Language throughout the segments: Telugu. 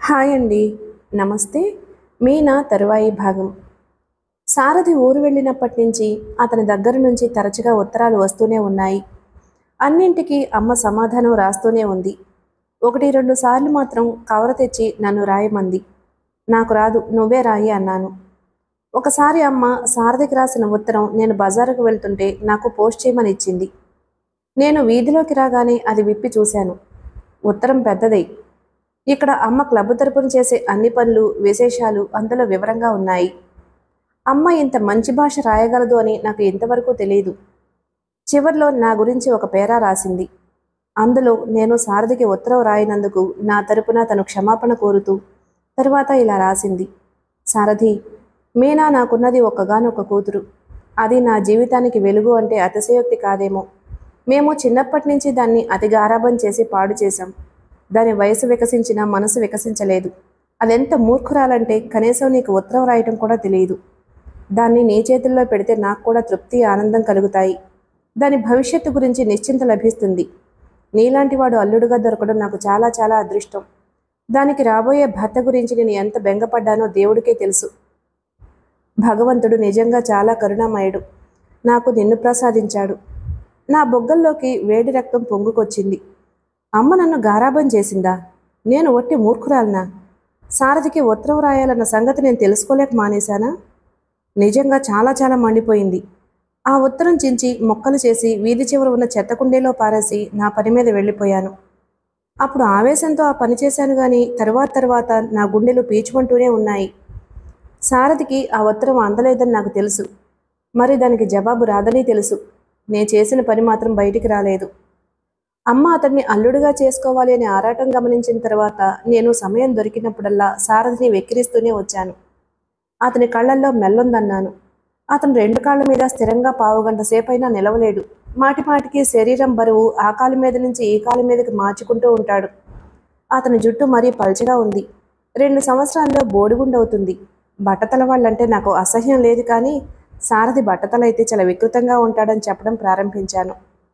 హాయ్ అండి నమస్తే మీనా తరువాయి భాగం సారథి ఊరు వెళ్ళినప్పటి నుంచి అతని దగ్గర నుంచి తరచుగా ఉత్తరాలు వస్తూనే ఉన్నాయి అన్నింటికీ అమ్మ సమాధానం రాస్తూనే ఉంది ఒకటి రెండు సార్లు మాత్రం కవర తెచ్చి నన్ను రాయమంది నాకు రాదు నువ్వే రాయి అన్నాను ఒకసారి అమ్మ సారథికి రాసిన ఉత్తరం నేను బజారుకు వెళ్తుంటే నాకు పోస్ట్ చేయమని ఇచ్చింది నేను వీధిలోకి రాగానే అది విప్పి చూశాను ఉత్తరం పెద్దదై ఇక్కడ అమ్మ క్లబ్ తరపున చేసే అన్ని పనులు విశేషాలు అందులో వివరంగా ఉన్నాయి అమ్మ ఇంత మంచి భాష రాయగలదు అని నాకు ఇంతవరకు తెలియదు చివర్లో నా గురించి ఒక పేరా రాసింది అందులో నేను సారథికి ఉత్తరం రాయినందుకు నా తరపున తను క్షమాపణ కోరుతూ తరువాత ఇలా రాసింది సారథి మీనా నాకున్నది ఒక్కగానొక్క కూతురు అది నా జీవితానికి వెలుగు అంటే అతిశయోక్తి కాదేమో మేము చిన్నప్పటి నుంచి దాన్ని అతి గారాబం చేసి పాడు చేశాం దాని వయసు వికసించినా మనసు వికసించలేదు అదెంత మూర్ఖురాలంటే కనీసం నీకు ఉత్తరం రాయటం కూడా తెలియదు దాన్ని నీ చేతుల్లో పెడితే నాకు కూడా తృప్తి ఆనందం కలుగుతాయి దాని భవిష్యత్తు గురించి నిశ్చింత లభిస్తుంది నీలాంటి వాడు అల్లుడుగా దొరకడం నాకు చాలా చాలా అదృష్టం దానికి రాబోయే భర్త గురించి నేను ఎంత బెంగపడ్డానో దేవుడికే తెలుసు భగవంతుడు నిజంగా చాలా కరుణామయుడు నాకు నిన్ను ప్రసాదించాడు నా బొగ్గల్లోకి వేడి రక్తం పొంగుకొచ్చింది అమ్మ నన్ను గారాబం చేసిందా నేను ఒట్టి మూర్ఖురాలనా సారథికి ఉత్తరం రాయాలన్న సంగతి నేను తెలుసుకోలేక మానేశానా నిజంగా చాలా చాలా మండిపోయింది ఆ ఉత్తరం చించి మొక్కలు చేసి వీధి చివర ఉన్న చెత్త కుండీలో పారేసి నా పని మీద వెళ్ళిపోయాను అప్పుడు ఆవేశంతో ఆ పని చేశాను కానీ తర్వాత తర్వాత నా గుండెలు పీచుకుంటూనే ఉన్నాయి సారథికి ఆ ఉత్తరం అందలేదని నాకు తెలుసు మరి దానికి జవాబు రాదని తెలుసు నేను చేసిన పని మాత్రం బయటికి రాలేదు అమ్మ అతన్ని అల్లుడుగా చేసుకోవాలి అనే ఆరాటం గమనించిన తర్వాత నేను సమయం దొరికినప్పుడల్లా సారథిని వెక్కిరిస్తూనే వచ్చాను అతని కళ్ళల్లో మెల్లుందన్నాను అతను రెండు కాళ్ళ మీద స్థిరంగా పావుగంట సేపైనా నిలవలేడు మాటి మాటికి శరీరం బరువు ఆ కాలు మీద నుంచి ఈ కాలు మీదకి మార్చుకుంటూ ఉంటాడు అతని జుట్టు మరీ పల్చగా ఉంది రెండు సంవత్సరాల్లో బోడిగుండవుతుంది బట్టతల వాళ్ళంటే నాకు అసహ్యం లేదు కానీ సారథి బట్టతలైతే చాలా వికృతంగా ఉంటాడని చెప్పడం ప్రారంభించాను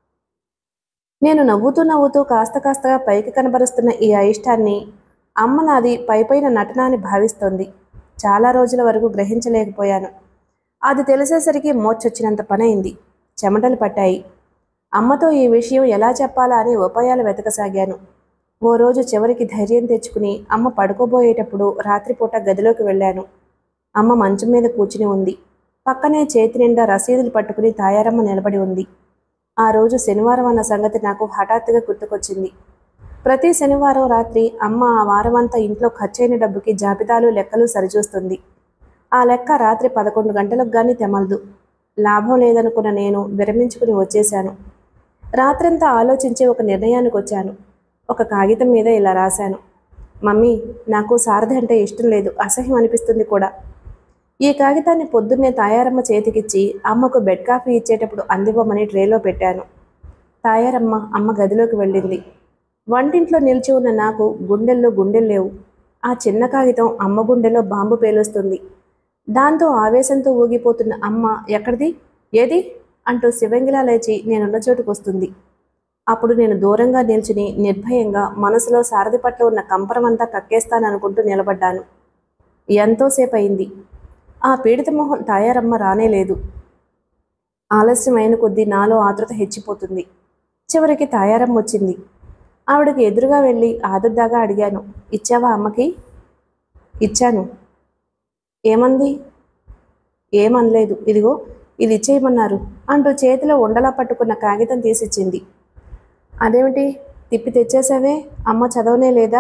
నేను నవ్వుతూ నవ్వుతూ కాస్త కాస్తగా పైకి కనబరుస్తున్న ఈ అయిష్టాన్ని అమ్మ నాది పైపైన నటన అని భావిస్తోంది చాలా రోజుల వరకు గ్రహించలేకపోయాను అది తెలిసేసరికి మోర్చొచ్చినంత పనైంది చెమటలు పట్టాయి అమ్మతో ఈ విషయం ఎలా చెప్పాలా అని ఉపాయాలు వెతకసాగాను ఓ రోజు చివరికి ధైర్యం తెచ్చుకుని అమ్మ పడుకోబోయేటప్పుడు రాత్రిపూట గదిలోకి వెళ్ళాను అమ్మ మంచం మీద కూర్చుని ఉంది పక్కనే చేతి నిండా రసీదులు పట్టుకుని తాయారమ్మ నిలబడి ఉంది ఆ రోజు శనివారం అన్న సంగతి నాకు హఠాత్తుగా గుర్తుకొచ్చింది ప్రతి శనివారం రాత్రి అమ్మ ఆ వారమంతా ఇంట్లో ఖర్చయిన డబ్బుకి జాబితాలు లెక్కలు సరిచూస్తుంది ఆ లెక్క రాత్రి పదకొండు గంటలకు కానీ తెమలదు లాభం లేదనుకున్న నేను విరమించుకుని వచ్చేశాను రాత్రంతా ఆలోచించి ఒక నిర్ణయానికి వచ్చాను ఒక కాగితం మీద ఇలా రాశాను మమ్మీ నాకు సారథి అంటే ఇష్టం లేదు అసహ్యం అనిపిస్తుంది కూడా ఈ కాగితాన్ని పొద్దున్నే తాయారమ్మ చేతికిచ్చి అమ్మకు బెడ్ కాఫీ ఇచ్చేటప్పుడు అందివ్వమని ట్రేలో పెట్టాను తాయారమ్మ అమ్మ గదిలోకి వెళ్ళింది వంటింట్లో నిలిచి ఉన్న నాకు గుండెల్లో గుండెలు లేవు ఆ చిన్న కాగితం అమ్మ గుండెలో బాంబు పేలుస్తుంది దాంతో ఆవేశంతో ఊగిపోతున్న అమ్మ ఎక్కడిది ఏది అంటూ శివంగిలా లేచి నేనున్న చోటుకు వస్తుంది అప్పుడు నేను దూరంగా నిల్చుని నిర్భయంగా మనసులో సారథి పట్ల ఉన్న కంపరమంతా కక్కేస్తాననుకుంటూ నిలబడ్డాను ఎంతోసేపు అయింది ఆ పీడిత మొహం తాయారమ్మ రానేలేదు ఆలస్యమైన కొద్దీ నాలో ఆతృత హెచ్చిపోతుంది చివరికి తాయారమ్మ వచ్చింది ఆవిడకి ఎదురుగా వెళ్ళి ఆదుర్దాగా అడిగాను ఇచ్చావా అమ్మకి ఇచ్చాను ఏమంది ఏమనలేదు ఇదిగో ఇది ఇచ్చేయమన్నారు అంటూ చేతిలో ఉండలా పట్టుకున్న కాగితం తీసిచ్చింది అదేమిటి తిప్పి తెచ్చేసావే అమ్మ చదవనే లేదా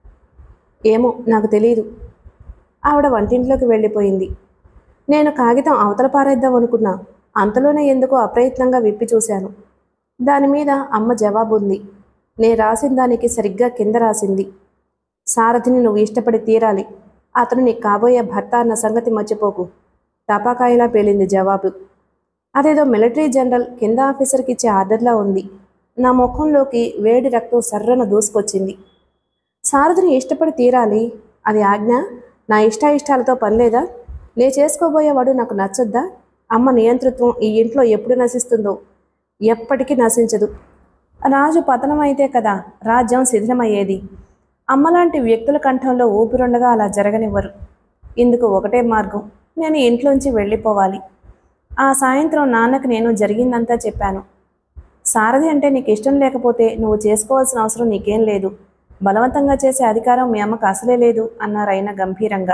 ఏమో నాకు తెలియదు ఆవిడ వంటింట్లోకి వెళ్ళిపోయింది నేను కాగితం అవతల పారేద్దాం అనుకున్నా అంతలోనే ఎందుకో అప్రయత్నంగా విప్పి చూశాను దాని మీద అమ్మ జవాబు ఉంది నే రాసిన దానికి సరిగ్గా కింద రాసింది సారథిని నువ్వు ఇష్టపడి తీరాలి అతను నీకు కాబోయే భర్త అన్న సంగతి మర్చిపోకు టపాకాయలా పేలింది జవాబు అదేదో మిలిటరీ జనరల్ కింద ఆఫీసర్కి ఇచ్చే ఆర్డర్లా ఉంది నా ముఖంలోకి వేడి రక్తం సర్రన దూసుకొచ్చింది సారథిని ఇష్టపడి తీరాలి అది ఆజ్ఞ నా ఇష్టాయిష్టాలతో పనిలేదా నే చేసుకోబోయేవాడు నాకు నచ్చొద్దా అమ్మ నియంతృత్వం ఈ ఇంట్లో ఎప్పుడు నశిస్తుందో ఎప్పటికీ నశించదు రాజు పతనం అయితే కదా రాజ్యం శిథిలమయ్యేది అమ్మలాంటి వ్యక్తుల కంఠంలో ఊపిరుండగా అలా జరగనివ్వరు ఇందుకు ఒకటే మార్గం నేను ఇంట్లోంచి వెళ్ళిపోవాలి ఆ సాయంత్రం నాన్నకు నేను జరిగిందంతా చెప్పాను సారథి అంటే నీకు ఇష్టం లేకపోతే నువ్వు చేసుకోవాల్సిన అవసరం నీకేం లేదు బలవంతంగా చేసే అధికారం మీ అమ్మకు అసలే లేదు అన్నారు ఆయన గంభీరంగా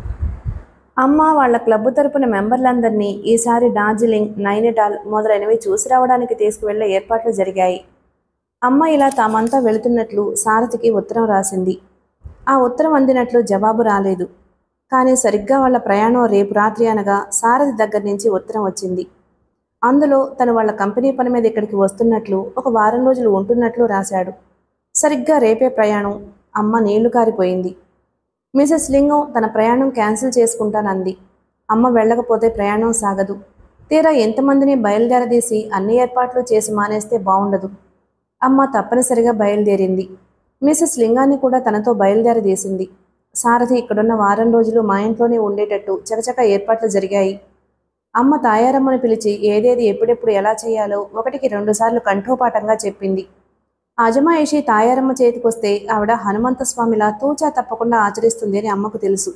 అమ్మ వాళ్ళ క్లబ్ తరపున మెంబర్లందరినీ ఈసారి డార్జిలింగ్ నైనిటాల్ మొదలైనవి చూసి రావడానికి తీసుకువెళ్లే ఏర్పాట్లు జరిగాయి అమ్మ ఇలా తామంతా వెళుతున్నట్లు సారథికి ఉత్తరం రాసింది ఆ ఉత్తరం అందినట్లు జవాబు రాలేదు కానీ సరిగ్గా వాళ్ళ ప్రయాణం రేపు రాత్రి అనగా సారథి దగ్గర నుంచి ఉత్తరం వచ్చింది అందులో తను వాళ్ళ కంపెనీ పని మీద ఇక్కడికి వస్తున్నట్లు ఒక వారం రోజులు ఉంటున్నట్లు రాశాడు సరిగ్గా రేపే ప్రయాణం అమ్మ నీళ్లు కారిపోయింది మిసెస్ లింగం తన ప్రయాణం క్యాన్సిల్ చేసుకుంటానంది అమ్మ వెళ్ళకపోతే ప్రయాణం సాగదు తీరా ఎంతమందిని బయలుదేరదీసి అన్ని ఏర్పాట్లు చేసి మానేస్తే బాగుండదు అమ్మ తప్పనిసరిగా బయలుదేరింది మిసెస్ లింగాన్ని కూడా తనతో బయలుదేరదీసింది సారథి ఇక్కడున్న వారం రోజులు మా ఇంట్లోనే ఉండేటట్టు చకచక ఏర్పాట్లు జరిగాయి అమ్మ తాయారమ్మను పిలిచి ఏదేది ఎప్పుడెప్పుడు ఎలా చేయాలో ఒకటికి రెండుసార్లు కంఠోపాఠంగా చెప్పింది అజమాయిషి తాయారమ్మ చేతికొస్తే ఆవిడ హనుమంత స్వామిలా తూచా తప్పకుండా ఆచరిస్తుంది అని అమ్మకు తెలుసు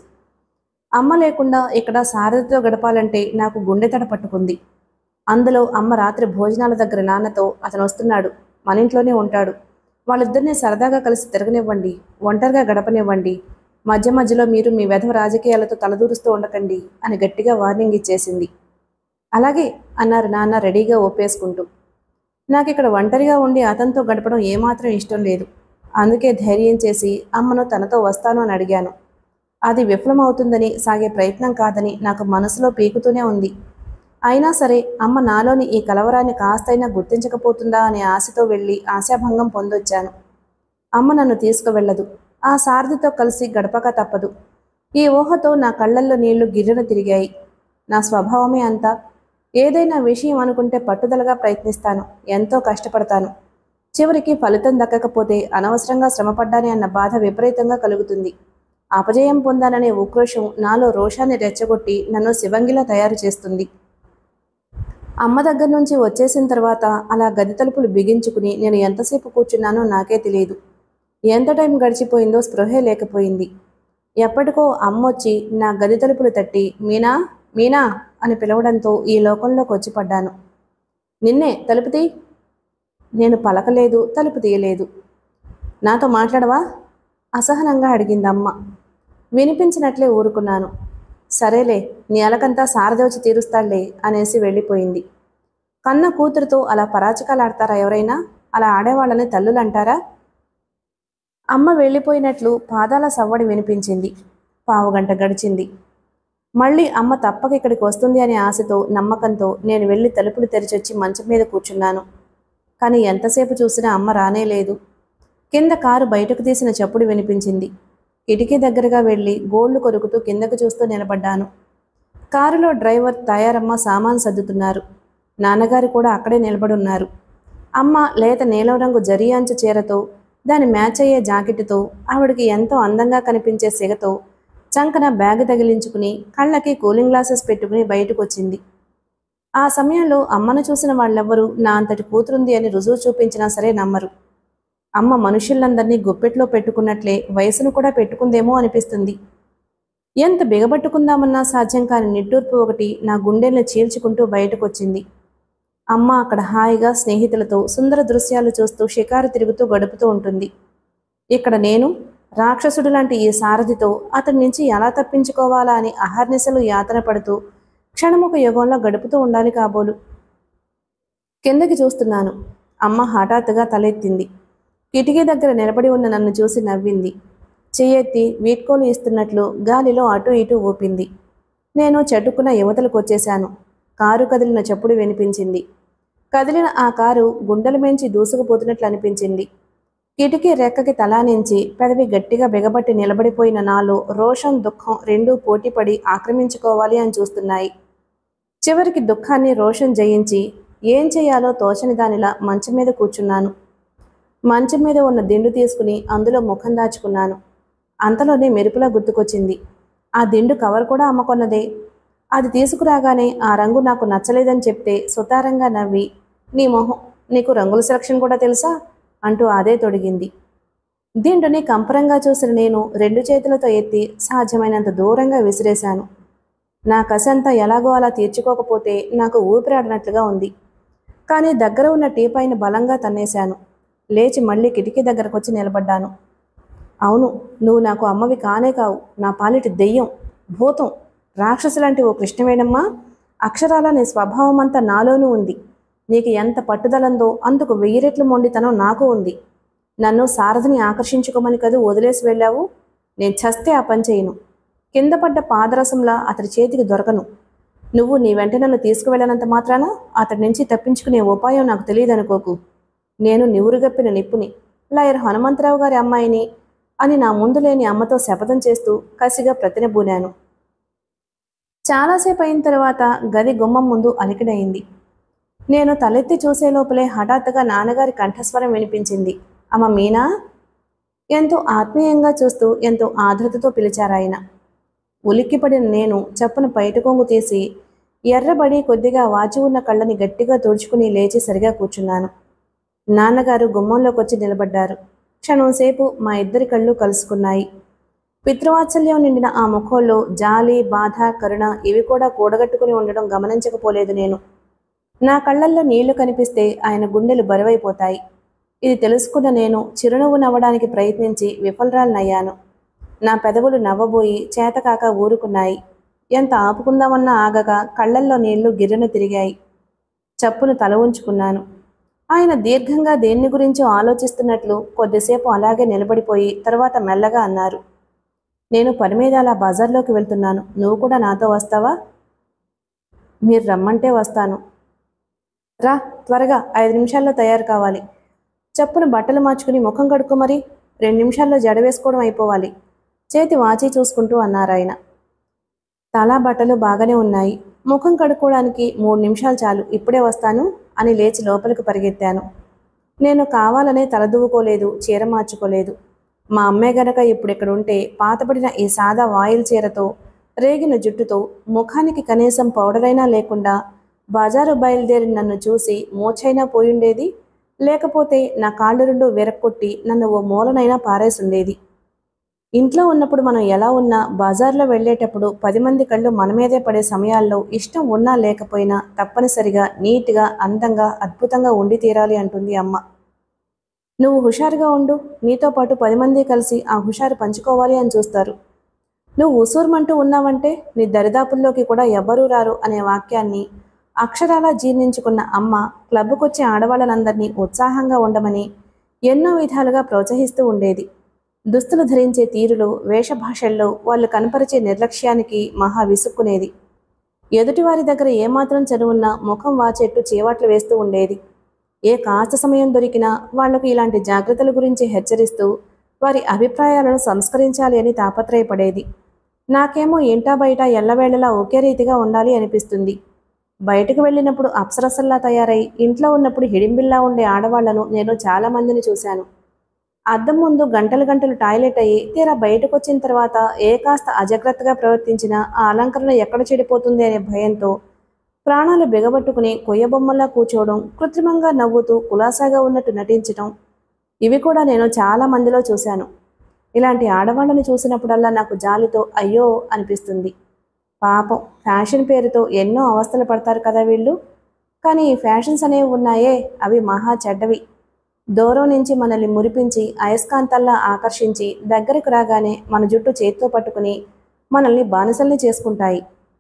అమ్మ లేకుండా ఇక్కడ సారథితో గడపాలంటే నాకు గుండె తడ పట్టుకుంది అందులో అమ్మ రాత్రి భోజనాల దగ్గర నాన్నతో అతను వస్తున్నాడు మన ఇంట్లోనే ఉంటాడు వాళ్ళిద్దరిని సరదాగా కలిసి తిరగనివ్వండి ఒంటరిగా గడపనివ్వండి మధ్య మధ్యలో మీరు మీ వెధవ రాజకీయాలతో తలదూరుస్తూ ఉండకండి అని గట్టిగా వార్నింగ్ ఇచ్చేసింది అలాగే అన్నారు నాన్న రెడీగా ఒప్పేసుకుంటూ నాకు ఇక్కడ ఒంటరిగా ఉండి అతనితో గడపడం ఏమాత్రం ఇష్టం లేదు అందుకే ధైర్యం చేసి అమ్మను తనతో వస్తాను అని అడిగాను అది విఫలమవుతుందని సాగే ప్రయత్నం కాదని నాకు మనసులో పీకుతూనే ఉంది అయినా సరే అమ్మ నాలోని ఈ కలవరాన్ని కాస్తైనా గుర్తించకపోతుందా అనే ఆశతో వెళ్ళి ఆశాభంగం పొందొచ్చాను అమ్మ నన్ను తీసుకువెళ్ళదు ఆ సారథితో కలిసి గడపక తప్పదు ఈ ఊహతో నా కళ్ళల్లో నీళ్లు గిర్రన తిరిగాయి నా స్వభావమే అంతా ఏదైనా విషయం అనుకుంటే పట్టుదలగా ప్రయత్నిస్తాను ఎంతో కష్టపడతాను చివరికి ఫలితం దక్కకపోతే అనవసరంగా శ్రమపడ్డానే అన్న బాధ విపరీతంగా కలుగుతుంది అపజయం పొందాననే ఉక్రోషం నాలో రోషాన్ని రెచ్చగొట్టి నన్ను శివంగిలా తయారు చేస్తుంది అమ్మ దగ్గర నుంచి వచ్చేసిన తర్వాత అలా గది తలుపులు బిగించుకుని నేను ఎంతసేపు కూర్చున్నానో నాకే తెలియదు ఎంత టైం గడిచిపోయిందో స్పృహే లేకపోయింది ఎప్పటికో అమ్మొచ్చి నా గది తలుపులు తట్టి మీనా మీనా అని పిలవడంతో ఈ లోకంలోకి వచ్చి పడ్డాను నిన్నే తలుపు తీ నేను పలకలేదు తలుపు తీయలేదు నాతో మాట్లాడవా అసహనంగా అడిగింది అమ్మ వినిపించినట్లే ఊరుకున్నాను సరేలే నీ అలకంతా సారదోచి తీరుస్తాడులే అనేసి వెళ్ళిపోయింది కన్న కూతురుతో అలా పరాచకాలాడతారా ఎవరైనా అలా ఆడేవాళ్ళని తల్లులు అంటారా అమ్మ వెళ్ళిపోయినట్లు పాదాల సవ్వడి వినిపించింది పావుగంట గడిచింది మళ్ళీ అమ్మ తప్పక ఇక్కడికి వస్తుంది అనే ఆశతో నమ్మకంతో నేను వెళ్ళి తలుపులు తెరిచొచ్చి మంచం మీద కూర్చున్నాను కానీ ఎంతసేపు చూసినా అమ్మ రానే లేదు కింద కారు బయటకు తీసిన చప్పుడు వినిపించింది కిటికీ దగ్గరగా వెళ్ళి గోళ్లు కొరుకుతూ కిందకు చూస్తూ నిలబడ్డాను కారులో డ్రైవర్ తయారమ్మ సామాన్ సర్దుతున్నారు నాన్నగారు కూడా అక్కడే నిలబడున్నారు అమ్మ లేత నీలం రంగు జరియాంచు చీరతో దాని మ్యాచ్ అయ్యే జాకెట్తో ఆవిడకి ఎంతో అందంగా కనిపించే సిగతో చంకన బ్యాగ్ తగిలించుకుని కళ్ళకి కూలింగ్ గ్లాసెస్ పెట్టుకుని బయటకు వచ్చింది ఆ సమయంలో అమ్మను చూసిన వాళ్ళెవ్వరూ నా అంతటి కూతురుంది అని రుజువు చూపించినా సరే నమ్మరు అమ్మ మనుషులందరినీ గుప్పెట్లో పెట్టుకున్నట్లే వయసును కూడా పెట్టుకుందేమో అనిపిస్తుంది ఎంత బిగబట్టుకుందామన్నా సాధ్యం కాని నిట్టూర్పు ఒకటి నా గుండెల్ని చీల్చుకుంటూ బయటకు వచ్చింది అమ్మ అక్కడ హాయిగా స్నేహితులతో సుందర దృశ్యాలు చూస్తూ షికారు తిరుగుతూ గడుపుతూ ఉంటుంది ఇక్కడ నేను రాక్షసుడు లాంటి ఈ సారథితో అతడి నుంచి ఎలా తప్పించుకోవాలా అని అహర్నిశలు యాతన పడుతూ క్షణముక యుగంలో గడుపుతూ ఉండాలి కాబోలు కిందకి చూస్తున్నాను అమ్మ హఠాత్తుగా తలెత్తింది కిటికీ దగ్గర నిలబడి ఉన్న నన్ను చూసి నవ్వింది చెయ్యెత్తి వీడ్కోలు ఇస్తున్నట్లు గాలిలో అటు ఇటు ఊపింది నేను చటుక్కున యువతలకు వచ్చేశాను కారు కదిలిన చప్పుడు వినిపించింది కదిలిన ఆ కారు గుండెల మించి దూసుకుపోతున్నట్లు అనిపించింది కిటికీ రెక్కకి తలానించి పెదవి గట్టిగా బిగబట్టి నిలబడిపోయిన నాలో రోషం దుఃఖం రెండూ పోటీపడి ఆక్రమించుకోవాలి అని చూస్తున్నాయి చివరికి దుఃఖాన్ని రోషం జయించి ఏం చేయాలో తోచని దానిలా మంచం మీద కూర్చున్నాను మంచం మీద ఉన్న దిండు తీసుకుని అందులో ముఖం దాచుకున్నాను అంతలోనే మెరుపులా గుర్తుకొచ్చింది ఆ దిండు కవర్ కూడా అమ్మకొన్నదే అది తీసుకురాగానే ఆ రంగు నాకు నచ్చలేదని చెప్తే సుతారంగా నవ్వి నీ మొహం నీకు రంగుల సెలక్షన్ కూడా తెలుసా అంటూ అదే తొడిగింది దిండుని కంపరంగా చూసిన నేను రెండు చేతులతో ఎత్తి సాధ్యమైనంత దూరంగా విసిరేశాను నా కసంతా ఎలాగో అలా తీర్చుకోకపోతే నాకు ఊపిరాడినట్లుగా ఉంది కానీ దగ్గర ఉన్న టీపైన బలంగా తన్నేశాను లేచి మళ్ళీ కిటికీ దగ్గరకు వచ్చి నిలబడ్డాను అవును నువ్వు నాకు అమ్మవి కానే కావు నా పాలిటి దెయ్యం భూతం రాక్షసు లాంటి ఓ కృష్ణవేణమ్మ అక్షరాల నీ స్వభావం అంతా నాలోనూ ఉంది నీకు ఎంత పట్టుదలందో అందుకు వెయ్యి రెట్లు మొండితనం నాకు ఉంది నన్ను సారథిని ఆకర్షించుకోమని కదూ వదిలేసి వెళ్ళావు నేను చస్తే ఆ పని చేయను కింద పడ్డ పాదరసంలా అతడి చేతికి దొరకను నువ్వు నీ వెంట నన్ను తీసుకువెళ్ళనంత మాత్రాన అతడి నుంచి తప్పించుకునే ఉపాయం నాకు తెలియదనుకోకు నేను నివురుగప్పిన నిప్పుని లాయర్ హనుమంతరావు గారి అమ్మాయిని అని నా ముందు లేని అమ్మతో శపథం చేస్తూ కసిగా ప్రతినబూనాను చాలాసేపు అయిన తర్వాత గది గుమ్మం ముందు అలికిడయింది నేను తలెత్తి చూసే లోపలే హఠాత్తుగా నాన్నగారి కంఠస్వరం వినిపించింది అమ్మ మీనా ఎంతో ఆత్మీయంగా చూస్తూ ఎంతో ఆదృతతో పిలిచారాయన ఉలిక్కిపడిన నేను చప్పున బయట కొంగు తీసి ఎర్రబడి కొద్దిగా వాచి ఉన్న కళ్ళని గట్టిగా తుడుచుకుని లేచి సరిగా కూర్చున్నాను నాన్నగారు గుమ్మంలోకి వచ్చి నిలబడ్డారు క్షణంసేపు మా ఇద్దరి కళ్ళు కలుసుకున్నాయి పితృవాత్సల్యం నిండిన ఆ ముఖంలో జాలి బాధ కరుణ ఇవి కూడా కూడగట్టుకుని ఉండడం గమనించకపోలేదు నేను నా కళ్ళల్లో నీళ్లు కనిపిస్తే ఆయన గుండెలు బరువైపోతాయి ఇది తెలుసుకున్న నేను చిరునవ్వు నవ్వడానికి ప్రయత్నించి విఫలరాలనయ్యాను నా పెదవులు నవ్వబోయి చేతకాక ఊరుకున్నాయి ఎంత ఆపుకుందామన్నా ఆగక కళ్ళల్లో నీళ్లు గిర్రను తిరిగాయి చప్పును తల ఉంచుకున్నాను ఆయన దీర్ఘంగా దేన్ని గురించో ఆలోచిస్తున్నట్లు కొద్దిసేపు అలాగే నిలబడిపోయి తర్వాత మెల్లగా అన్నారు నేను పని మీద అలా బజార్లోకి వెళ్తున్నాను నువ్వు కూడా నాతో వస్తావా మీరు రమ్మంటే వస్తాను రా త్వరగా ఐదు నిమిషాల్లో తయారు కావాలి చప్పున బట్టలు మార్చుకుని ముఖం కడుక్కో మరి రెండు నిమిషాల్లో జడ వేసుకోవడం అయిపోవాలి చేతి వాచి చూసుకుంటూ అన్నారాయన తలా బట్టలు బాగానే ఉన్నాయి ముఖం కడుక్కోవడానికి మూడు నిమిషాలు చాలు ఇప్పుడే వస్తాను అని లేచి లోపలికి పరిగెత్తాను నేను కావాలనే తలదువ్వుకోలేదు చీర మార్చుకోలేదు మా అమ్మే గనక ఇప్పుడు ఇక్కడ ఉంటే పాతబడిన ఈ సాదా వాయిల్ చీరతో రేగిన జుట్టుతో ముఖానికి కనీసం పౌడర్ అయినా లేకుండా బజారు బయలుదేరి నన్ను చూసి మోచైనా పోయుండేది లేకపోతే నా కాళ్ళు రెండు విరక్కొట్టి నన్ను ఓ మూలనైనా పారేసుండేది ఇంట్లో ఉన్నప్పుడు మనం ఎలా ఉన్నా బజార్లో వెళ్ళేటప్పుడు పది మంది కళ్ళు మన మీదే పడే సమయాల్లో ఇష్టం ఉన్నా లేకపోయినా తప్పనిసరిగా నీట్గా అందంగా అద్భుతంగా ఉండి తీరాలి అంటుంది అమ్మ నువ్వు హుషారుగా ఉండు నీతో పాటు పది మంది కలిసి ఆ హుషారు పంచుకోవాలి అని చూస్తారు నువ్వు ఉసూర్మంటూ ఉన్నావంటే నీ దరిదాపుల్లోకి కూడా ఎవ్వరూ రారు అనే వాక్యాన్ని అక్షరాలా జీర్ణించుకున్న అమ్మ క్లబ్కొచ్చే ఆడవాళ్ళనందరినీ ఉత్సాహంగా ఉండమని ఎన్నో విధాలుగా ప్రోత్సహిస్తూ ఉండేది దుస్తులు ధరించే తీరులో వేషభాషల్లో వాళ్ళు కనపరిచే నిర్లక్ష్యానికి మహా విసుక్కునేది ఎదుటివారి దగ్గర ఏమాత్రం చదువున్నా ముఖం వాచేట్టు చీవాట్లు వేస్తూ ఉండేది ఏ కాస్త సమయం దొరికినా వాళ్లకు ఇలాంటి జాగ్రత్తల గురించి హెచ్చరిస్తూ వారి అభిప్రాయాలను సంస్కరించాలి అని తాపత్రయపడేది నాకేమో ఇంటా బయట ఎల్లవేళలా ఒకే రీతిగా ఉండాలి అనిపిస్తుంది బయటకు వెళ్ళినప్పుడు అప్సరసల్లా తయారై ఇంట్లో ఉన్నప్పుడు హిడింబిల్లా ఉండే ఆడవాళ్లను నేను చాలా మందిని చూశాను అద్దం ముందు గంటలు గంటలు టాయిలెట్ అయ్యి తీరా బయటకు వచ్చిన తర్వాత ఏ కాస్త అజాగ్రత్తగా ప్రవర్తించినా ఆ అలంకరణ ఎక్కడ చెడిపోతుంది అనే భయంతో ప్రాణాలు బిగబట్టుకుని కొయ్యబొమ్మల్లా కూర్చోవడం కృత్రిమంగా నవ్వుతూ కులాసాగా ఉన్నట్టు నటించడం ఇవి కూడా నేను చాలా మందిలో చూశాను ఇలాంటి ఆడవాళ్ళని చూసినప్పుడల్లా నాకు జాలితో అయ్యో అనిపిస్తుంది పాపం ఫ్యాషన్ పేరుతో ఎన్నో అవస్థలు పడతారు కదా వీళ్ళు కానీ ఈ ఫ్యాషన్స్ అనేవి ఉన్నాయే అవి మహా చెడ్డవి దూరం నుంచి మనల్ని మురిపించి అయస్కాంతల్లా ఆకర్షించి దగ్గరకు రాగానే మన జుట్టు చేత్తో పట్టుకుని మనల్ని బానిసల్ని చేసుకుంటాయి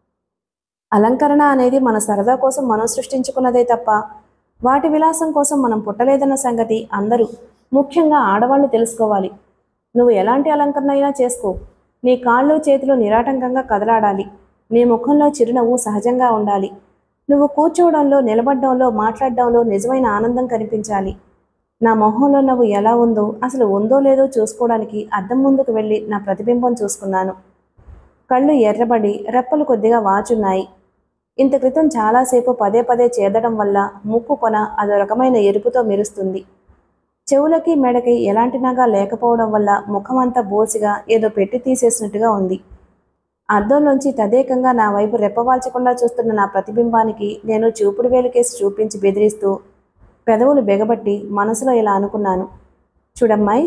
అలంకరణ అనేది మన సరదా కోసం మనం సృష్టించుకున్నదే తప్ప వాటి విలాసం కోసం మనం పుట్టలేదన్న సంగతి అందరూ ముఖ్యంగా ఆడవాళ్ళు తెలుసుకోవాలి నువ్వు ఎలాంటి అలంకరణ అయినా చేసుకో నీ కాళ్ళు చేతులు నిరాటంకంగా కదలాడాలి నీ ముఖంలో చిరునవ్వు సహజంగా ఉండాలి నువ్వు కూర్చోవడంలో నిలబడడంలో మాట్లాడడంలో నిజమైన ఆనందం కనిపించాలి నా మొహంలో నవ్వు ఎలా ఉందో అసలు ఉందో లేదో చూసుకోవడానికి అద్దం ముందుకు వెళ్ళి నా ప్రతిబింబం చూసుకున్నాను కళ్ళు ఎర్రబడి రెప్పలు కొద్దిగా వాచున్నాయి ఇంత క్రితం చాలాసేపు పదే పదే చేదడం వల్ల ముక్కు కొన అదో రకమైన ఎరుపుతో మెరుస్తుంది చెవులకి మెడకి ఎలాంటి నగా లేకపోవడం వల్ల ముఖమంతా బోసిగా ఏదో పెట్టి తీసేసినట్టుగా ఉంది అద్దంలోంచి తదేకంగా నా వైపు రెప్పవాల్చకుండా చూస్తున్న నా ప్రతిబింబానికి నేను చూపుడు వేలుకేసి చూపించి బెదిరిస్తూ పెదవులు బెగబట్టి మనసులో ఇలా అనుకున్నాను చూడమ్మాయి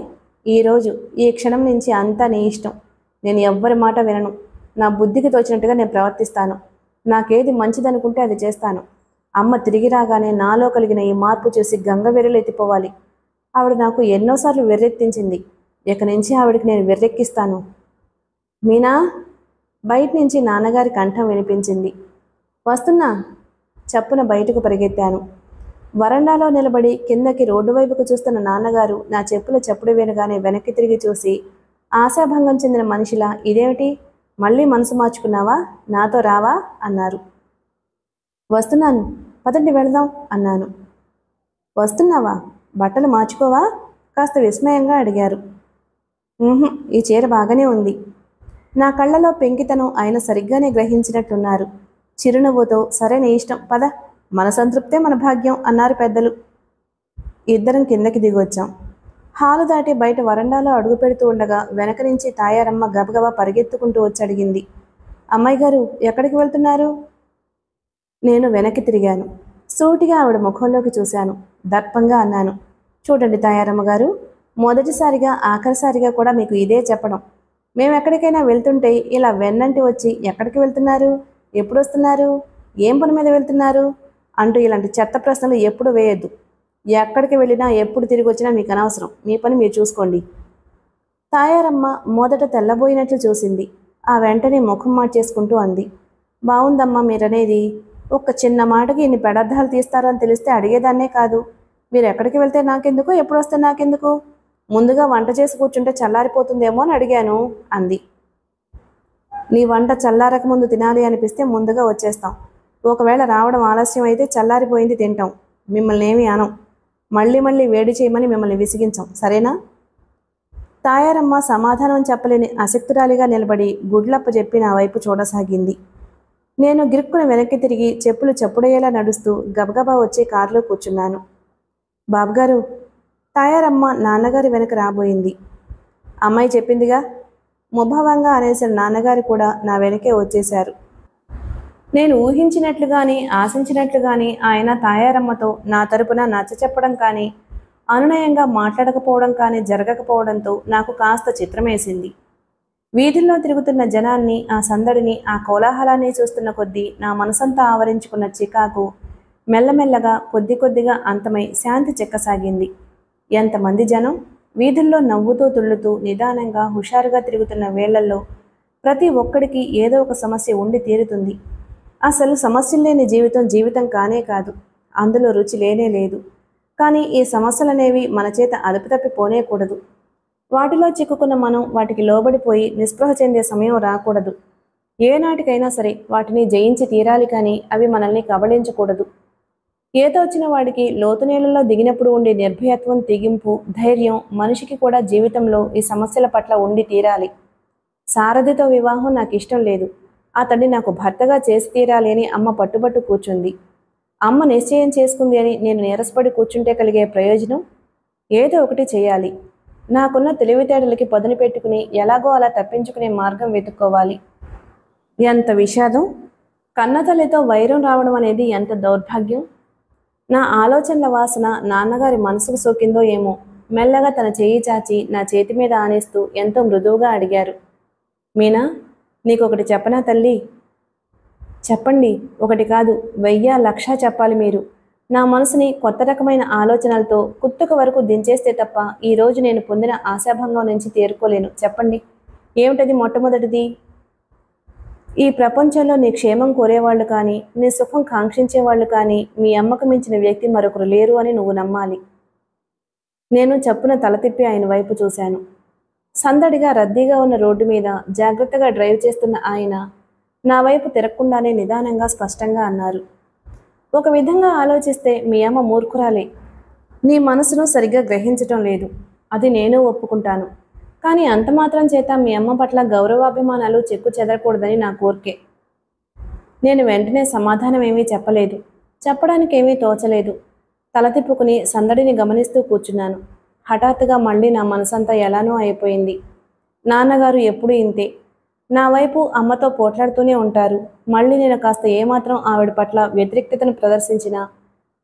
ఈరోజు ఈ క్షణం నుంచి అంతా నీ ఇష్టం నేను ఎవ్వరి మాట వినను నా బుద్ధికి తోచినట్టుగా నేను ప్రవర్తిస్తాను నాకేది మంచిదనుకుంటే అది చేస్తాను అమ్మ తిరిగి రాగానే నాలో కలిగిన ఈ మార్పు చూసి గంగ వెర్రెలెత్తిపోవాలి ఆవిడ నాకు ఎన్నోసార్లు వెర్రెత్తించింది ఇక నుంచి ఆవిడకి నేను వెర్రెక్కిస్తాను మీనా బయట నుంచి నాన్నగారి కంఠం వినిపించింది వస్తున్నా చప్పున బయటకు పరిగెత్తాను వరండాలో నిలబడి కిందకి రోడ్డు వైపుకు చూస్తున్న నాన్నగారు నా చెప్పుల చప్పుడు వినగానే వెనక్కి తిరిగి చూసి ఆశాభంగం చెందిన మనిషిలా ఇదేమిటి మళ్ళీ మనసు మార్చుకున్నావా నాతో రావా అన్నారు వస్తున్నాను పదండి వెళదాం అన్నాను వస్తున్నావా బట్టలు మార్చుకోవా కాస్త విస్మయంగా అడిగారు "ఉహుం, ఈ చీర బాగానే ఉంది నా కళ్ళలో పెంకితనం ఆయన సరిగ్గానే గ్రహించినట్టున్నారు చిరునవ్వుతో సరే నీ ఇష్టం పద మన సంతృప్తే మన భాగ్యం అన్నారు పెద్దలు ఇద్దరం కిందకి దిగొచ్చాం హాలు దాటి బయట వరండాలో అడుగు పెడుతూ ఉండగా వెనక నుంచి తాయారమ్మ గబగబా పరిగెత్తుకుంటూ వచ్చి అడిగింది అమ్మాయి గారు ఎక్కడికి వెళ్తున్నారు నేను వెనక్కి తిరిగాను సూటిగా ఆవిడ ముఖంలోకి చూశాను దర్పంగా అన్నాను చూడండి తాయారమ్మ గారు మొదటిసారిగా ఆఖరిసారిగా కూడా మీకు ఇదే చెప్పడం మేము ఎక్కడికైనా వెళ్తుంటే ఇలా వెన్నంటి వచ్చి ఎక్కడికి వెళ్తున్నారు ఎప్పుడు వస్తున్నారు ఏం పని మీద వెళ్తున్నారు అంటూ ఇలాంటి చెత్త ప్రశ్నలు ఎప్పుడు వేయొద్దు ఎక్కడికి వెళ్ళినా ఎప్పుడు తిరిగి వచ్చినా మీకు అనవసరం మీ పని మీరు చూసుకోండి తాయారమ్మ మొదట తెల్లబోయినట్లు చూసింది ఆ వెంటనే ముఖం మార్చేసుకుంటూ అంది బాగుందమ్మా మీరనేది ఒక్క చిన్న మాటకి ఇన్ని పెడర్థాలు తీస్తారో అని తెలిస్తే అడిగేదాన్నే కాదు మీరు ఎక్కడికి వెళ్తే నాకెందుకు ఎప్పుడు వస్తే నాకెందుకు ముందుగా వంట చేసి కూర్చుంటే చల్లారిపోతుందేమో అని అడిగాను అంది నీ వంట చల్లారక ముందు తినాలి అనిపిస్తే ముందుగా వచ్చేస్తాం ఒకవేళ రావడం ఆలస్యం అయితే చల్లారిపోయింది తింటాం మిమ్మల్ని ఏమీ అనం మళ్ళీ మళ్ళీ వేడి చేయమని మిమ్మల్ని విసిగించాం సరేనా తాయారమ్మ సమాధానం చెప్పలేని అశక్తురాలిగా నిలబడి గుడ్లప్ప చెప్పి నా వైపు చూడసాగింది నేను గిరుక్కున వెనక్కి తిరిగి చెప్పులు చప్పుడయ్యేలా నడుస్తూ గబగబా వచ్చి కారులో కూర్చున్నాను బాబుగారు తాయారమ్మ నాన్నగారి వెనక రాబోయింది అమ్మాయి చెప్పిందిగా ముభావంగా అనేసిన నాన్నగారు కూడా నా వెనకే వచ్చేశారు నేను ఊహించినట్లుగాని ఆశించినట్లుగాని ఆయన తాయారమ్మతో నా తరపున నచ్చ చెప్పడం కానీ అనునయంగా మాట్లాడకపోవడం కానీ జరగకపోవడంతో నాకు కాస్త చిత్రమేసింది వీధుల్లో తిరుగుతున్న జనాన్ని ఆ సందడిని ఆ కోలాహలాన్ని చూస్తున్న కొద్దీ నా మనసంతా ఆవరించుకున్న చికాకు మెల్లమెల్లగా కొద్ది కొద్దిగా అంతమై శాంతి చెక్కసాగింది ఎంతమంది జనం వీధుల్లో నవ్వుతూ తుళ్ళుతూ నిదానంగా హుషారుగా తిరుగుతున్న వేళల్లో ప్రతి ఒక్కడికి ఏదో ఒక సమస్య ఉండి తీరుతుంది అసలు సమస్యలు లేని జీవితం జీవితం కానే కాదు అందులో రుచి లేనే లేదు కానీ ఈ సమస్యలనేవి మన చేత అదుపు తప్పి పోనేకూడదు వాటిలో చిక్కుకున్న మనం వాటికి లోబడిపోయి నిస్పృహ చెందే సమయం రాకూడదు ఏనాటికైనా సరే వాటిని జయించి తీరాలి కానీ అవి మనల్ని కబళించకూడదు ఈత వచ్చిన వాడికి లోతు నీళ్ళలో దిగినప్పుడు ఉండే నిర్భయత్వం తెగింపు ధైర్యం మనిషికి కూడా జీవితంలో ఈ సమస్యల పట్ల ఉండి తీరాలి సారథితో వివాహం నాకు ఇష్టం లేదు అతన్ని నాకు భర్తగా చేసి తీరాలి అని అమ్మ పట్టుబట్టు కూర్చుంది అమ్మ నిశ్చయం చేసుకుంది అని నేను నీరసపడి కూర్చుంటే కలిగే ప్రయోజనం ఏదో ఒకటి చేయాలి నాకున్న తెలివితేటలకి పదును పెట్టుకుని ఎలాగో అలా తప్పించుకునే మార్గం వెతుక్కోవాలి ఎంత విషాదం కన్నతల్లితో వైరం రావడం అనేది ఎంత దౌర్భాగ్యం నా ఆలోచనల వాసన నాన్నగారి మనసుకు సోకిందో ఏమో మెల్లగా తన చేయి చాచి నా చేతి మీద ఆనేస్తూ ఎంతో మృదువుగా అడిగారు మీనా నీకొకటి చెప్పనా తల్లి చెప్పండి ఒకటి కాదు వెయ్య లక్ష చెప్పాలి మీరు నా మనసుని కొత్త రకమైన ఆలోచనలతో కుత్తుక వరకు దించేస్తే తప్ప ఈ రోజు నేను పొందిన ఆశాభంగం నుంచి తేరుకోలేను చెప్పండి ఏమిటది మొట్టమొదటిది ఈ ప్రపంచంలో నీ క్షేమం కోరేవాళ్ళు కానీ నీ సుఖం కాంక్షించేవాళ్ళు కానీ మీ అమ్మకు మించిన వ్యక్తి మరొకరు లేరు అని నువ్వు నమ్మాలి నేను చప్పున తల తిప్పి ఆయన వైపు చూశాను సందడిగా రద్దీగా ఉన్న రోడ్డు మీద జాగ్రత్తగా డ్రైవ్ చేస్తున్న ఆయన నా వైపు తిరగకుండానే నిదానంగా స్పష్టంగా అన్నారు ఒక విధంగా ఆలోచిస్తే మీ అమ్మ మూర్ఖురాలే నీ మనసును సరిగ్గా గ్రహించటం లేదు అది నేను ఒప్పుకుంటాను కానీ అంత మాత్రం చేత మీ అమ్మ పట్ల గౌరవాభిమానాలు చెక్కు చెదరకూడదని నా కోరికే నేను వెంటనే సమాధానం ఏమీ చెప్పలేదు చెప్పడానికి ఏమీ తోచలేదు తల తిప్పుకుని సందడిని గమనిస్తూ కూర్చున్నాను హఠాత్తుగా మళ్ళీ నా మనసంతా ఎలానో అయిపోయింది నాన్నగారు ఎప్పుడూ ఇంతే నా వైపు అమ్మతో పోట్లాడుతూనే ఉంటారు మళ్ళీ నేను కాస్త ఏమాత్రం ఆవిడ పట్ల వ్యతిరేక్తతను ప్రదర్శించినా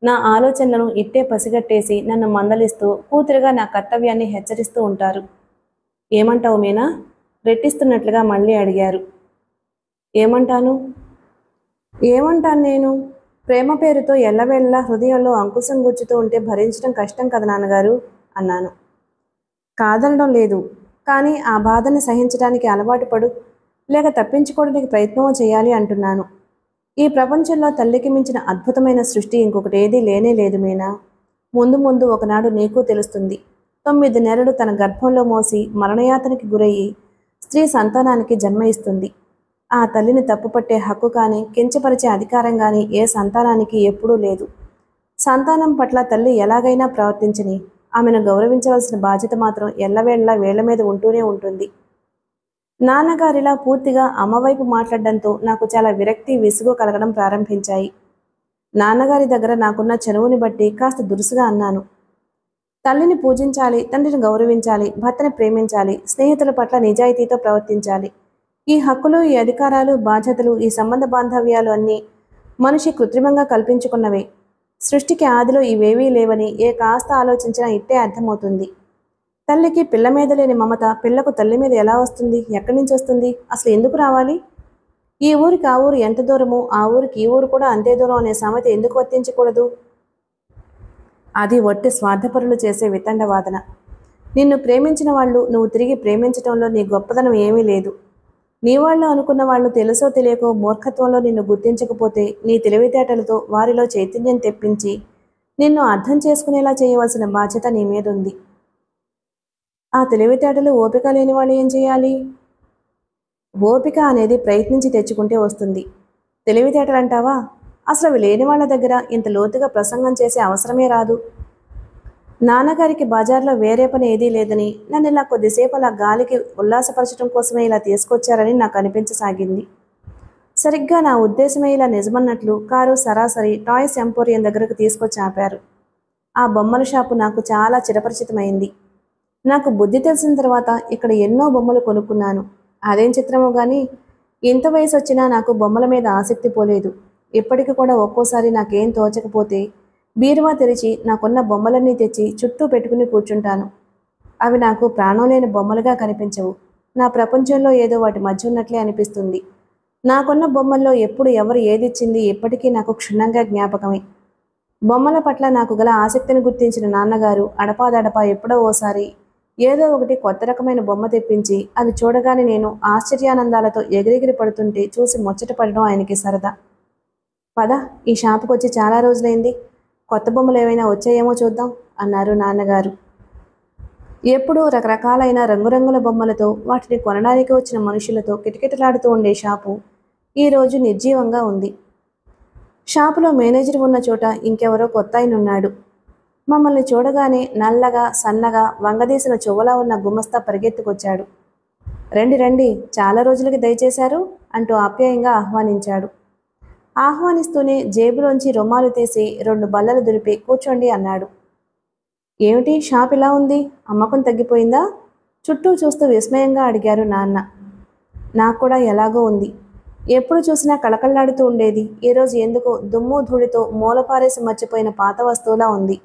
నా ఆలోచనలను ఇట్టే పసిగట్టేసి నన్ను మందలిస్తూ కూతురుగా నా కర్తవ్యాన్ని హెచ్చరిస్తూ ఉంటారు ఏమంటావు మీనా రెట్టిస్తున్నట్లుగా మళ్ళీ అడిగారు ఏమంటాను ఏమంటాను నేను ప్రేమ పేరుతో ఎల్లవేళ్ళ హృదయంలో అంకుశం గుచ్చుతూ ఉంటే భరించడం కష్టం కదా నాన్నగారు అన్నాను కాదనడం లేదు కానీ ఆ బాధని సహించడానికి అలవాటు పడు లేక తప్పించుకోవడానికి ప్రయత్నం చేయాలి అంటున్నాను ఈ ప్రపంచంలో తల్లికి మించిన అద్భుతమైన సృష్టి ఇంకొకటి ఏదీ లేనే లేదు మీనా ముందు ముందు ఒకనాడు నీకు తెలుస్తుంది తొమ్మిది నెలలు తన గర్భంలో మోసి మరణయాతనకి గురయ్యి స్త్రీ సంతానానికి జన్మ ఇస్తుంది ఆ తల్లిని తప్పుపట్టే హక్కు కానీ కించపరిచే అధికారం కానీ ఏ సంతానానికి ఎప్పుడూ లేదు సంతానం పట్ల తల్లి ఎలాగైనా ప్రవర్తించని ఆమెను గౌరవించవలసిన బాధ్యత మాత్రం ఎల్లవేళలా వేళ్ల మీద ఉంటూనే ఉంటుంది నాన్నగారిలా పూర్తిగా అమ్మవైపు మాట్లాడడంతో నాకు చాలా విరక్తి విసుగు కలగడం ప్రారంభించాయి నాన్నగారి దగ్గర నాకున్న చనువుని బట్టి కాస్త దురుసుగా అన్నాను తల్లిని పూజించాలి తండ్రిని గౌరవించాలి భర్తని ప్రేమించాలి స్నేహితుల పట్ల నిజాయితీతో ప్రవర్తించాలి ఈ హక్కులు ఈ అధికారాలు బాధ్యతలు ఈ సంబంధ బాంధవ్యాలు అన్నీ మనిషి కృత్రిమంగా కల్పించుకున్నవే సృష్టికి ఆదిలో ఇవేవీ లేవని ఏ కాస్త ఆలోచించినా ఇట్టే అర్థమవుతుంది తల్లికి పిల్ల మీద లేని మమత పిల్లకు తల్లి మీద ఎలా వస్తుంది ఎక్కడి నుంచి వస్తుంది అసలు ఎందుకు రావాలి ఈ ఊరికి ఆ ఊరు ఎంత దూరమో ఆ ఊరికి ఈ ఊరు కూడా అంతే దూరం అనే సామెత ఎందుకు వర్తించకూడదు అది ఒట్టి స్వార్థపరులు చేసే వితండవాదన నిన్ను ప్రేమించిన వాళ్ళు నువ్వు తిరిగి ప్రేమించటంలో నీ గొప్పదనం ఏమీ లేదు నీ వాళ్ళు అనుకున్న వాళ్ళు తెలుసో తెలియకో మూర్ఖత్వంలో నిన్ను గుర్తించకపోతే నీ తెలివితేటలతో వారిలో చైతన్యం తెప్పించి నిన్ను అర్థం చేసుకునేలా చేయవలసిన బాధ్యత నీ మీద ఉంది ఆ తెలివితేటలు ఓపిక లేని వాళ్ళు ఏం చేయాలి ఓపిక అనేది ప్రయత్నించి తెచ్చుకుంటే వస్తుంది తెలివితేటలు అంటావా అసలు అవి లేని వాళ్ళ దగ్గర ఇంత లోతుగా ప్రసంగం చేసే అవసరమే రాదు నాన్నగారికి బజార్లో వేరే పని ఏదీ లేదని నన్ను ఇలా కొద్దిసేపు అలా గాలికి ఉల్లాసపరచడం కోసమే ఇలా తీసుకొచ్చారని నాకు అనిపించసాగింది సరిగ్గా నా ఉద్దేశమే ఇలా నిజమన్నట్లు కారు సరాసరి టాయ్స్ ఎంపోరియం దగ్గరకు తీసుకొచ్చి ఆపారు ఆ బొమ్మల షాపు నాకు చాలా చిరపరిచితమైంది నాకు బుద్ధి తెలిసిన తర్వాత ఇక్కడ ఎన్నో బొమ్మలు కొనుక్కున్నాను అదేం చిత్రమో కానీ ఇంత వయసు వచ్చినా నాకు బొమ్మల మీద ఆసక్తి పోలేదు ఇప్పటికి కూడా ఒక్కోసారి నాకేం తోచకపోతే బీరువా తెరిచి నాకున్న బొమ్మలన్నీ తెచ్చి చుట్టూ పెట్టుకుని కూర్చుంటాను అవి నాకు ప్రాణం లేని బొమ్మలుగా కనిపించవు నా ప్రపంచంలో ఏదో వాటి మధ్య ఉన్నట్లే అనిపిస్తుంది నాకున్న బొమ్మల్లో ఎప్పుడు ఎవరు ఏదిచ్చింది ఎప్పటికీ నాకు క్షుణ్ణంగా జ్ఞాపకమే బొమ్మల పట్ల నాకు గల ఆసక్తిని గుర్తించిన నాన్నగారు అడపాదడపా ఎప్పుడో ఓసారి ఏదో ఒకటి కొత్త రకమైన బొమ్మ తెప్పించి అది చూడగానే నేను ఆశ్చర్యానందాలతో ఎగిరెగిరి పడుతుంటే చూసి ముచ్చట పడడం ఆయనకి సరదా పద ఈ షాపుకి వచ్చి చాలా రోజులైంది కొత్త బొమ్మలు ఏమైనా వచ్చాయేమో చూద్దాం అన్నారు నాన్నగారు ఎప్పుడూ రకరకాలైన రంగురంగుల బొమ్మలతో వాటిని కొనడానికి వచ్చిన మనుషులతో కిటకిటలాడుతూ ఉండే షాపు ఈరోజు నిర్జీవంగా ఉంది షాపులో మేనేజర్ ఉన్న చోట ఇంకెవరో కొత్త ఆయన ఉన్నాడు మమ్మల్ని చూడగానే నల్లగా సన్నగా వంగదీసిన చువ్వలా ఉన్న గుమస్తా పరిగెత్తుకొచ్చాడు రండి రండి చాలా రోజులకి దయచేశారు అంటూ ఆప్యాయంగా ఆహ్వానించాడు ఆహ్వానిస్తూనే జేబులోంచి రుమాలు తీసి రెండు బల్లలు దులిపి కూర్చోండి అన్నాడు ఏమిటి షాప్ ఇలా ఉంది అమ్మకం తగ్గిపోయిందా చుట్టూ చూస్తూ విస్మయంగా అడిగారు నాన్న నాకు కూడా ఎలాగో ఉంది ఎప్పుడు చూసినా కళకళలాడుతూ ఉండేది ఈరోజు ఎందుకో దుమ్ము ధూళితో మూలపారేసి మర్చిపోయిన పాత వస్తువులా ఉంది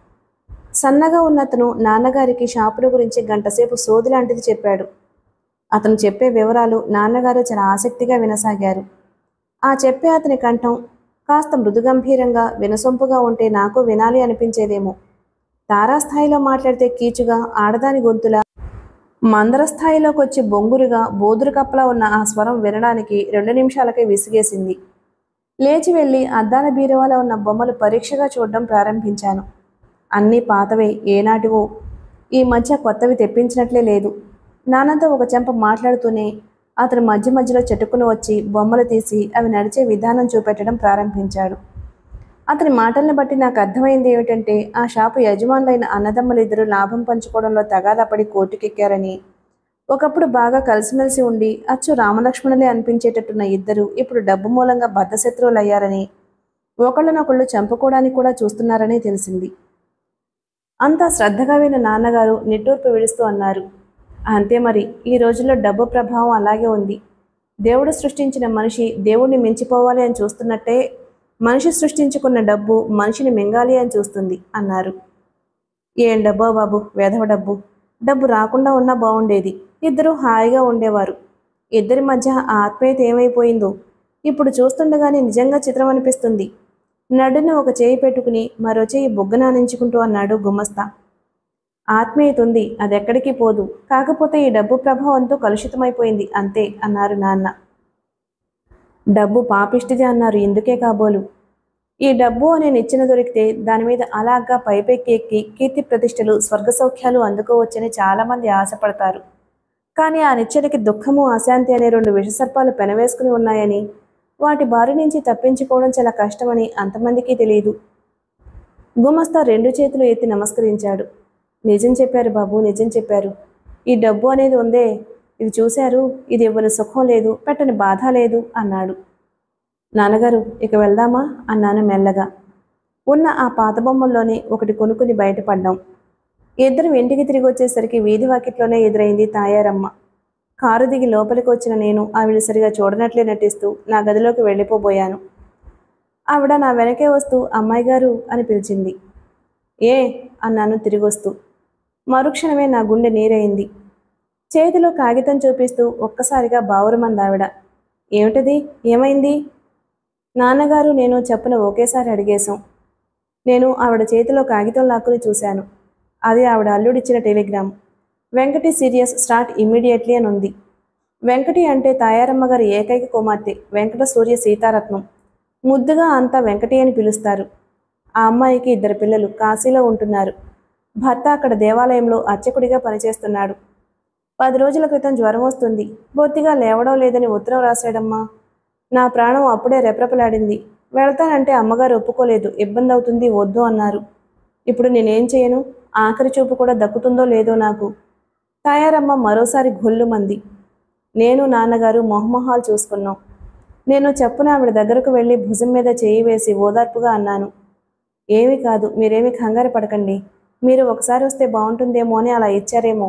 సన్నగా ఉన్నతను నాన్నగారికి షాపుల గురించి గంటసేపు సోది లాంటిది చెప్పాడు అతను చెప్పే వివరాలు నాన్నగారు చాలా ఆసక్తిగా వినసాగారు ఆ చెప్పే అతని కంఠం కాస్త మృదుగంభీరంగా వినసొంపుగా ఉంటే నాకు వినాలి అనిపించేదేమో తారాస్థాయిలో మాట్లాడితే కీచుగా ఆడదాని గొంతులా మందర స్థాయిలోకి వచ్చి బొంగురుగా బోదురు కప్పలా ఉన్న ఆ స్వరం వినడానికి రెండు నిమిషాలకే విసిగేసింది లేచి వెళ్ళి అద్దాల బీరువాలో ఉన్న బొమ్మలు పరీక్షగా చూడడం ప్రారంభించాను అన్నీ పాతవే ఏనాటివో ఈ మధ్య కొత్తవి తెప్పించినట్లే లేదు నాన్నతో ఒక చెంప మాట్లాడుతూనే అతను మధ్య మధ్యలో చెట్టుకుని వచ్చి బొమ్మలు తీసి అవి నడిచే విధానం చూపెట్టడం ప్రారంభించాడు అతని మాటల్ని బట్టి నాకు అర్థమైంది ఏమిటంటే ఆ షాపు యజమానులైన అన్నదమ్ములిద్దరూ లాభం పంచుకోవడంలో తగాదాపడి కోర్టుకెక్కారని ఒకప్పుడు బాగా కలిసిమెలిసి ఉండి అచ్చు రామలక్ష్మణులే అనిపించేటట్టున్న ఇద్దరు ఇప్పుడు డబ్బు మూలంగా బద్ధశత్రువులు అయ్యారని ఒకళ్ళనొకళ్ళు చంపుకోవడానికి కూడా చూస్తున్నారని తెలిసింది అంతా శ్రద్ధగా విన్న నాన్నగారు నిట్టూర్పు విడుస్తూ అన్నారు అంతే మరి ఈ రోజుల్లో డబ్బు ప్రభావం అలాగే ఉంది దేవుడు సృష్టించిన మనిషి దేవుణ్ణి మించిపోవాలి అని చూస్తున్నట్టే మనిషి సృష్టించుకున్న డబ్బు మనిషిని మింగాలి అని చూస్తుంది అన్నారు ఏం డబ్బో బాబు వేధవ డబ్బు డబ్బు రాకుండా ఉన్నా బాగుండేది ఇద్దరూ హాయిగా ఉండేవారు ఇద్దరి మధ్య ఆ ఆత్మీయత ఏమైపోయిందో ఇప్పుడు చూస్తుండగానే నిజంగా చిత్రం అనిపిస్తుంది నడుని ఒక చేయి పెట్టుకుని మరో చేయి బొగ్గనానించుకుంటూ అన్నాడు గుమస్తా ఆత్మీయత ఉంది అది ఎక్కడికి పోదు కాకపోతే ఈ డబ్బు ప్రభావంతో కలుషితమైపోయింది అంతే అన్నారు నాన్న డబ్బు పాపిష్టిది అన్నారు ఎందుకే కాబోలు ఈ డబ్బు అనే నిచ్చెన దొరికితే దాని మీద అలాగా పైపెక్కి ఎక్కి కీర్తి ప్రతిష్టలు స్వర్గ సౌఖ్యాలు అందుకోవచ్చని చాలామంది ఆశపడతారు కానీ ఆ నిచ్చెనకి దుఃఖము అశాంతి అనే రెండు విషసర్పాలు పెనవేసుకుని ఉన్నాయని వాటి బారి నుంచి తప్పించుకోవడం చాలా కష్టమని అంతమందికి తెలియదు గుమస్తా రెండు చేతులు ఎత్తి నమస్కరించాడు నిజం చెప్పారు బాబు నిజం చెప్పారు ఈ డబ్బు అనేది ఉందే ఇది చూశారు ఇది ఇవ్వని సుఖం లేదు పెట్టని బాధ లేదు అన్నాడు నాన్నగారు ఇక వెళ్దామా అన్నాను మెల్లగా ఉన్న ఆ పాత బొమ్మల్లోనే ఒకటి కొనుక్కుని బయటపడ్డాం ఇద్దరం ఇంటికి తిరిగి వచ్చేసరికి వీధి వాకిట్లోనే ఎదురైంది తాయారమ్మ కారు దిగి లోపలికి వచ్చిన నేను ఆవిడ సరిగా చూడనట్లే నటిస్తూ నా గదిలోకి వెళ్ళిపోబోయాను ఆవిడ నా వెనకే వస్తూ అమ్మాయి గారు అని పిలిచింది ఏ అన్నాను తిరిగి వస్తూ మరుక్షణమే నా గుండె నీరైంది చేతిలో కాగితం చూపిస్తూ ఒక్కసారిగా బావురమంది ఆవిడ ఏమిటది ఏమైంది నాన్నగారు నేను చెప్పున ఒకేసారి అడిగేశాం నేను ఆవిడ చేతిలో కాగితం లాక్కుని చూశాను అది ఆవిడ అల్లుడిచ్చిన telegram Venkati serious start immediately అని ఉంది వెంకటి అంటే తాయారమ్మ గారి ఏకైక కుమార్తె వెంకట సూర్య సీతారత్నం ముద్దుగా అంతా వెంకటి అని పిలుస్తారు ఆ అమ్మాయికి ఇద్దరు పిల్లలు కాశీలో ఉంటున్నారు భర్త అక్కడ దేవాలయంలో అర్చకుడిగా పనిచేస్తున్నాడు పది రోజుల క్రితం జ్వరం వస్తుంది బొత్తిగా లేవడం లేదని ఉత్తరం రాశాడమ్మా నా ప్రాణం అప్పుడే రెప్రపలాడింది వెళ్తానంటే అమ్మగారు ఒప్పుకోలేదు ఇబ్బంది అవుతుంది వద్దు అన్నారు ఇప్పుడు నేనేం చేయను ఆఖరి చూపు కూడా దక్కుతుందో లేదో నాకు తాయారమ్మ మరోసారి గొల్లుమంది నేను నాన్నగారు మొహమొహాలు చూసుకున్నాం నేను చెప్పున ఆవిడ దగ్గరకు వెళ్ళి భుజం మీద చేయి వేసి ఓదార్పుగా అన్నాను ఏమీ కాదు మీరేమీ కంగారు పడకండి మీరు ఒకసారి వస్తే బాగుంటుందేమో అని అలా ఇచ్చారేమో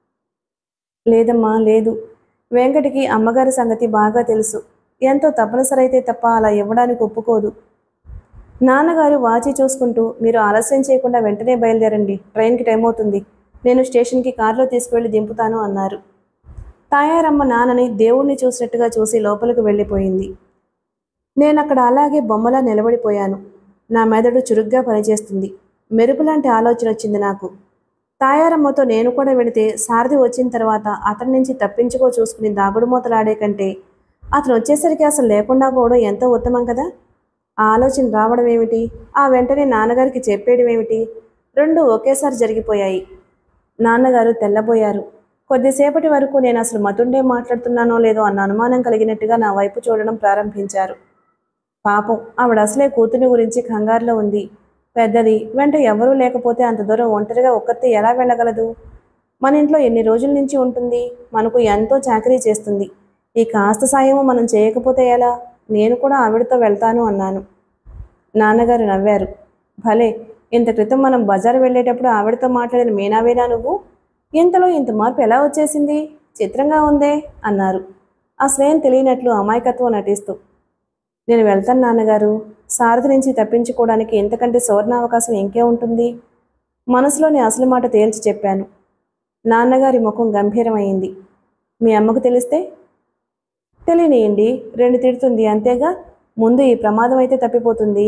లేదమ్మా లేదు వెంకటికి అమ్మగారి సంగతి బాగా తెలుసు ఎంతో తప్పనిసరి అయితే తప్ప అలా ఇవ్వడానికి ఒప్పుకోదు నాన్నగారు వాచి చూసుకుంటూ మీరు ఆలస్యం చేయకుండా వెంటనే బయలుదేరండి ట్రైన్కి టైం అవుతుంది నేను స్టేషన్కి కారులో తీసుకువెళ్ళి దింపుతాను అన్నారు తాయారమ్మ నాన్నని దేవుణ్ణి చూసినట్టుగా చూసి లోపలికి వెళ్ళిపోయింది నేను అక్కడ అలాగే బొమ్మలా నిలబడిపోయాను నా మెదడు చురుగ్గా పనిచేస్తుంది మెరుపులాంటి ఆలోచన వచ్చింది నాకు తాయారమ్మతో నేను కూడా వెళితే సారథి వచ్చిన తర్వాత అతని నుంచి తప్పించుకో చూసుకుని దాగుడు మూతలాడే కంటే అతను వచ్చేసరికి అసలు లేకుండా పోవడం ఎంతో ఉత్తమం కదా ఆ ఆలోచన రావడం ఏమిటి ఆ వెంటనే నాన్నగారికి చెప్పేయడం ఏమిటి రెండు ఒకేసారి జరిగిపోయాయి నాన్నగారు తెల్లబోయారు కొద్దిసేపటి వరకు నేను అసలు మతుండే మాట్లాడుతున్నానో లేదో అన్న అనుమానం కలిగినట్టుగా నా వైపు చూడడం ప్రారంభించారు పాపం ఆవిడ అసలే కూతుని గురించి కంగారులో ఉంది పెద్దది వెంట ఎవరూ లేకపోతే అంత దూరం ఒంటరిగా ఒక్కతే ఎలా వెళ్ళగలదు మన ఇంట్లో ఎన్ని రోజుల నుంచి ఉంటుంది మనకు ఎంతో చాకరీ చేస్తుంది ఈ కాస్త సాయము మనం చేయకపోతే ఎలా నేను కూడా ఆవిడతో వెళ్తాను అన్నాను నాన్నగారు నవ్వారు భలే ఇంత క్రితం మనం బజారు వెళ్ళేటప్పుడు ఆవిడతో మాట్లాడిన మీనావేనా నువ్వు ఇంతలో ఇంత మార్పు ఎలా వచ్చేసింది చిత్రంగా ఉందే అన్నారు అసలేం తెలియనట్లు అమాయకత్వం నటిస్తూ నేను వెళ్తాను నాన్నగారు సారథి నుంచి తప్పించుకోవడానికి ఇంతకంటే సువర్ణ అవకాశం ఇంకే ఉంటుంది మనసులోని అసలు మాట తేల్చి చెప్పాను నాన్నగారి ముఖం గంభీరమైంది మీ అమ్మకు తెలిస్తే తెలియనియండి రెండు తిడుతుంది అంతేగా ముందు ఈ ప్రమాదం అయితే తప్పిపోతుంది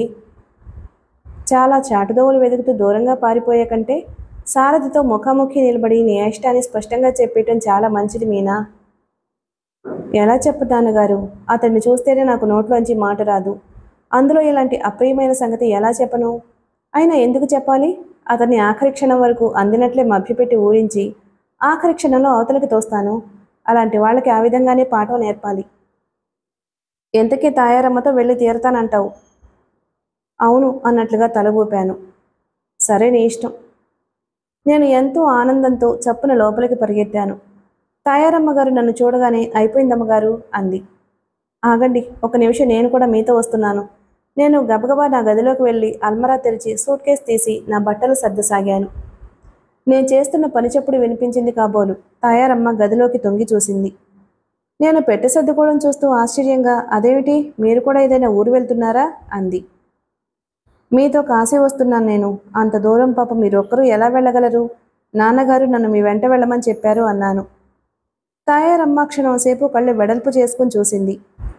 చాలా చాటుదోవలు వెతుకుతూ దూరంగా పారిపోయే కంటే సారథితో ముఖాముఖి నిలబడి నీ ఇష్టాన్ని స్పష్టంగా చెప్పేయటం చాలా మంచిది మీనా ఎలా చెప్పుతాను గారు అతన్ని చూస్తేనే నాకు నోట్లోంచి మాట రాదు అందులో ఇలాంటి అప్రియమైన సంగతి ఎలా చెప్పను అయినా ఎందుకు చెప్పాలి అతన్ని ఆఖరి క్షణం వరకు అందినట్లే మభ్యపెట్టి ఊరించి ఆఖరి క్షణంలో అవతలకి తోస్తాను అలాంటి వాళ్ళకి ఆ విధంగానే పాఠం నేర్పాలి ఎంతకీ తాయారమ్మతో వెళ్ళి తీరతానంటావు అవును అన్నట్లుగా తల ఊపాను సరే నీ ఇష్టం నేను ఎంతో ఆనందంతో చప్పున లోపలికి పరిగెత్తాను తాయారమ్మ గారు నన్ను చూడగానే అయిపోయిందమ్మ గారు అంది ఆగండి ఒక నిమిషం నేను కూడా మీతో వస్తున్నాను నేను గబగబా నా గదిలోకి వెళ్ళి అల్మరా తెరిచి సూట్ కేస్ తీసి నా బట్టలు సర్దసాగాను నేను చేస్తున్న పని చెప్పుడు వినిపించింది కాబోలు తాయారమ్మ గదిలోకి తొంగి చూసింది నేను పెట్టె సర్దుకోవడం చూస్తూ ఆశ్చర్యంగా అదేమిటి మీరు కూడా ఏదైనా ఊరు వెళ్తున్నారా అంది మీతో కాసే వస్తున్నాను నేను అంత దూరం పాప మీరొక్కరూ ఎలా వెళ్ళగలరు నాన్నగారు నన్ను మీ వెంట వెళ్ళమని చెప్పారు అన్నాను తాయారమ్మ క్షణం సేపు కళ్ళు వెడల్పు చేసుకుని చూసింది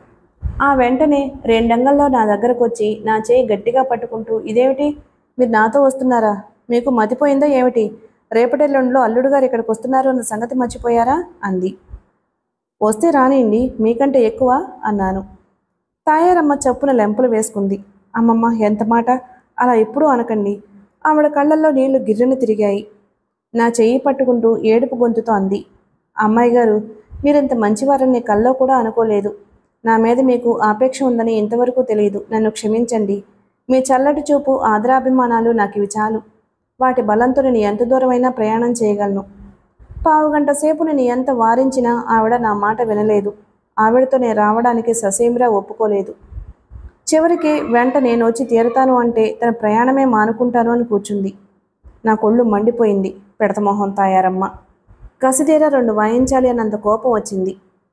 ఆ వెంటనే రెండంగల్లో నా దగ్గరకు వచ్చి నా చేయి గట్టిగా పట్టుకుంటూ ఇదేమిటి మీరు నాతో వస్తున్నారా మీకు మతిపోయిందా ఏమిటి రేపటెల్లుండిలో అల్లుడు గారు ఇక్కడికి వస్తున్నారు అన్న సంగతి మర్చిపోయారా అంది వస్తే రానియండి మీకంటే ఎక్కువ అన్నాను తాయారమ్మ చప్పున లెంపలు వేసుకుంది అమ్మమ్మ ఎంత మాట అలా ఎప్పుడూ అనకండి ఆవిడ కళ్ళల్లో నీళ్లు గిర్రని తిరిగాయి నా చెయ్యి పట్టుకుంటూ ఏడుపు గొంతుతో అంది అమ్మాయి గారు మీరింత మంచివారని కల్లో కూడా అనుకోలేదు నా మీద మీకు ఆపేక్ష ఉందని ఇంతవరకు తెలియదు నన్ను క్షమించండి మీ చల్లటి చూపు ఆదరాభిమానాలు నాకు ఇవి చాలు వాటి బలంతో నేను ఎంత దూరమైనా ప్రయాణం చేయగలను పావు గంట సేపు నేను ఎంత వారించినా ఆవిడ నా మాట వినలేదు ఆవిడతో నేను రావడానికి ససేమిరా ఒప్పుకోలేదు చివరికి వెంట నేను వచ్చి తీరతాను అంటే తన ప్రయాణమే మానుకుంటాను అని కూర్చుంది నా కొళ్ళు మండిపోయింది పెడతమొహం తాయారమ్మ కసితీరా రెండు వాయించాలి అన్నంత కోపం వచ్చింది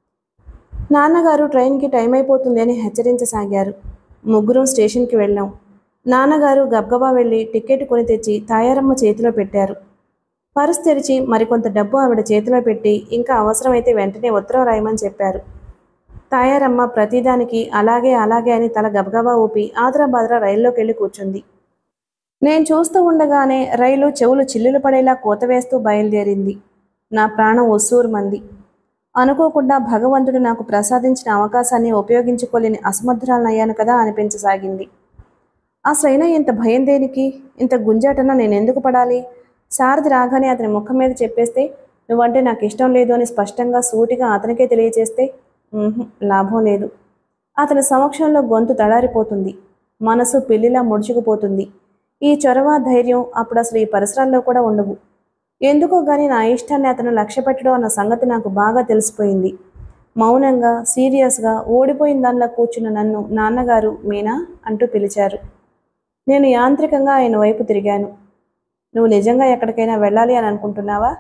నాన్నగారు ట్రైన్కి టైం అయిపోతుంది అని హెచ్చరించసాగారు ముగ్గురం స్టేషన్కి వెళ్ళాం నాన్నగారు గబగబా వెళ్ళి టికెట్ కొని తెచ్చి తాయారమ్మ చేతిలో పెట్టారు పర్స్ తెరిచి మరికొంత డబ్బు ఆవిడ చేతిలో పెట్టి ఇంకా అవసరమైతే వెంటనే ఉత్తరం రాయమని చెప్పారు తాయారమ్మ ప్రతిదానికి అలాగే అలాగే అని తల గబగబా ఊపి ఆదరాబాదరా రైల్లోకి వెళ్ళి కూర్చుంది నేను చూస్తూ ఉండగానే రైలు చెవులు చిల్లులు పడేలా కూత వేస్తూ బయలుదేరింది నా ప్రాణం మంది అనుకోకుండా భగవంతుడు నాకు ప్రసాదించిన అవకాశాన్ని ఉపయోగించుకోలేని అసమర్థురాలనయ్యాను కదా అనిపించసాగింది అసలైనా ఇంత భయం దేనికి ఇంత గుంజాటన నేను ఎందుకు పడాలి సారథి రాగానే అతని ముఖం మీద చెప్పేస్తే నువ్వంటే నాకు ఇష్టం లేదు అని స్పష్టంగా సూటిగా అతనికే తెలియచేస్తే ఉహుం, లాభం లేదు అతని సమక్షంలో గొంతు తడారిపోతుంది మనసు పెళ్లిలా ముడుచుకుపోతుంది ఈ చొరవ ధైర్యం అప్పుడు అసలు ఈ పరిసరాల్లో కూడా ఉండవు ఎందుకో గాని నా ఇష్టాన్ని అతను లక్ష్య పెట్టడం అన్న సంగతి నాకు బాగా తెలిసిపోయింది మౌనంగా సీరియస్గా ఓడిపోయిన దానిలా కూర్చున్న నన్ను నాన్నగారు మీనా అంటూ పిలిచారు నేను యాంత్రికంగా ఆయన వైపు తిరిగాను నువ్వు నిజంగా ఎక్కడికైనా వెళ్ళాలి అని అనుకుంటున్నావా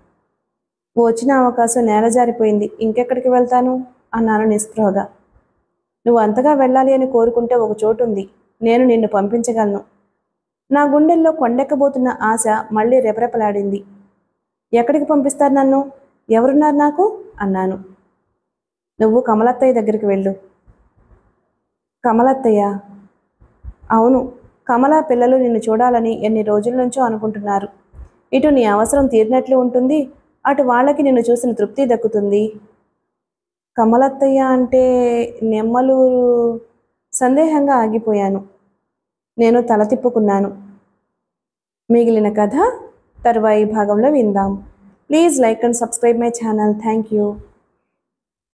వచ్చిన అవకాశం నేలజారిపోయింది ఇంకెక్కడికి వెళ్తాను అన్నాను నిస్పృహగా నువ్వు అంతగా వెళ్ళాలి అని కోరుకుంటే ఒక చోటు ఉంది నేను నిన్ను పంపించగలను నా గుండెల్లో కొండెక్కబోతున్న ఆశ మళ్ళీ రెపరెపలాడింది ఎక్కడికి పంపిస్తారు నన్ను ఎవరున్నారు నాకు అన్నాను నువ్వు కమలత్తయ్య దగ్గరికి వెళ్ళు కమలత్తయ్య అవును కమల పిల్లలు నిన్ను చూడాలని ఎన్ని రోజుల నుంచో అనుకుంటున్నారు ఇటు నీ అవసరం తీరినట్లు ఉంటుంది అటు వాళ్ళకి నిన్ను చూసిన తృప్తి దక్కుతుంది కమలత్తయ్య అంటే నెమ్మలూరు సందేహంగా ఆగిపోయాను నేను తల తిప్పుకున్నాను మిగిలిన కథ తరువాయి భాగంలో విందాం please like and subscribe my channel thank you